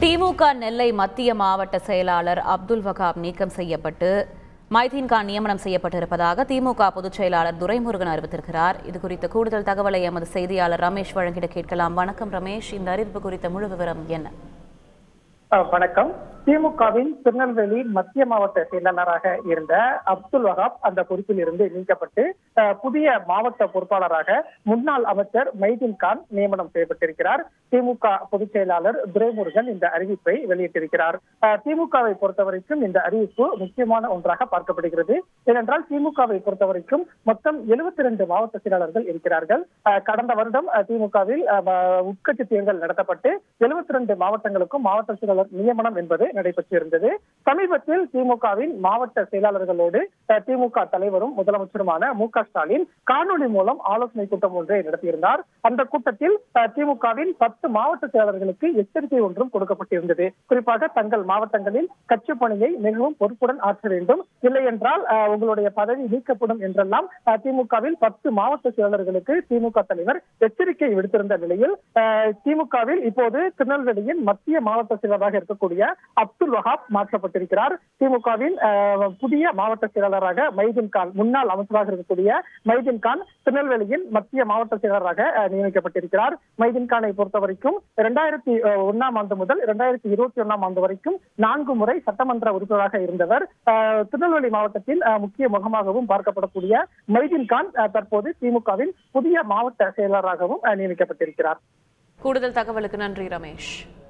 திமுக நெல்லை மத்திய மாவட்ட செயலாளர் அப்துல் வகாப் நீக்கம் செய்யப்பட்டு மைதீன் கான் நியமனம் செய்யப்பட்டிருப்பதாக திமுக பொதுச் செயலாளர் துரைமுருகன் அறிவித்திருக்கிறார் இது குறித்த கூடுதல் தகவலை எமது செய்தியாளர் ரமேஷ் வழங்கிட கேட்கலாம் வணக்கம் ரமேஷ் இந்த அறிவிப்பு குறித்த முழு விவரம் என்ன அஹ் வணக்கம் திமுகவின் திருநெல்வேலி மத்திய மாவட்ட செயலாளராக இருந்த அப்துல் வகாப் அந்த பொறுப்பில் இருந்து நீக்கப்பட்டு அஹ், புதிய மாவட்ட பொறுப்பாளராக முன்னாள் அமைச்சர் மைதீன் கான் நியமனம் செய்யப்பட்டிருக்கிறார் திமுக பொதுச் செயலாளர் துரைமுருகன் இந்த அறிவிப்பை வெளியிட்டிருக்கிறார் அஹ், திமுகவை பொறுத்தவரைக்கும் இந்த அறிவிப்பு முக்கியமான ஒன்றாக பார்க்கப்படுகிறது ஏனென்றால் திமுகவை பொறுத்தவரைக்கும் மொத்தம் எழுபத்தி ரெண்டு மாவட்ட செயலாளர்கள் இருக்கிறார்கள் அஹ், கடந்த வருடம் அஹ், திமுகவில் அஹ், ம- உட்கட்சி தேர்தல் நடத்தப்பட்டு எழுபத்தி ரெண்டு மாவட்டங்களுக்கும் மாவட்ட செயலாளர் நியமனம் என்பது நடைபெற்றிருந்தது சமீபத்தில் திமுகவின் மாவட்ட செயலாளர்களோடு அஹ், திமுக தலைவரும் முதலமைச்சருமான மு க ஸ்டாலின் காணொலி மூலம் ஆலோசனை கூட்டம் ஒன்றை நடத்தியிருந்தார் அந்த கூட்டத்தில் அஹ், திமுகவின் பத்து மாவட்ட செயலாளர்களுக்கு எச்சரிக்கை ஒன்றும் கொடுக்கப்பட்டிருந்தது குறிப்பாக தங்கள் மாவட்டங்களில் கட்சி பணியை மிகவும் பொறுப்புடன் ஆற்ற வேண்டும் இல்லை என்றால் அஹ், உங்களுடைய பதவி நீக்கப்படும் என்றெல்லாம் அஹ், திமுகவில் பத்து மாவட்ட செயலாளர்களுக்கு திமுக தலைவர் எச்சரிக்கை விடுத்திருந்த நிலையில் அஹ், திமுகவில் இப்போது திருநெல்வேலியின் மத்திய மாவட்ட செயலராக இருக்கக்கூடிய அப்துல் வஹாப் மாற்றப்பட்டிருக்கிறார் திமுகவின் அஹ், புதிய மாவட்ட செயலாளராக மைதீன் கான் முன்னாள் அமைச்சராக இருக்கக்கூடிய மைதீன் கான் திருநெல்வேலியின் மத்திய மாவட்ட செயலராக அஹ், நியமிக்கப்பட்டிருக்கிறார் மைதீன் கானை பொறுத்தவரைக்கும் இரண்டாயிரத்தி ஒன்னாம் ஆண்டு முதல் இரண்டாயிரத்தி இருபத்தி ஒன்னாம் ஆண்டு வரைக்கும் நான்கு முறை சட்டமன்ற உறுப்பினராக இருந்தவர் அஹ், திருநெல்வேலி மாவட்டத்தின் அஹ், முக்கிய முகமாகவும் பார்க்கப்படக்கூடிய மைதீன் கான் அஹ், தற்போது திமுகவின் புதிய மாவட்ட செயலராகவும் அஹ், நியமிக்கப்பட்டிருக்கிறார் கூடுதல் தகவலுக்கு நன்றி ரமேஷ்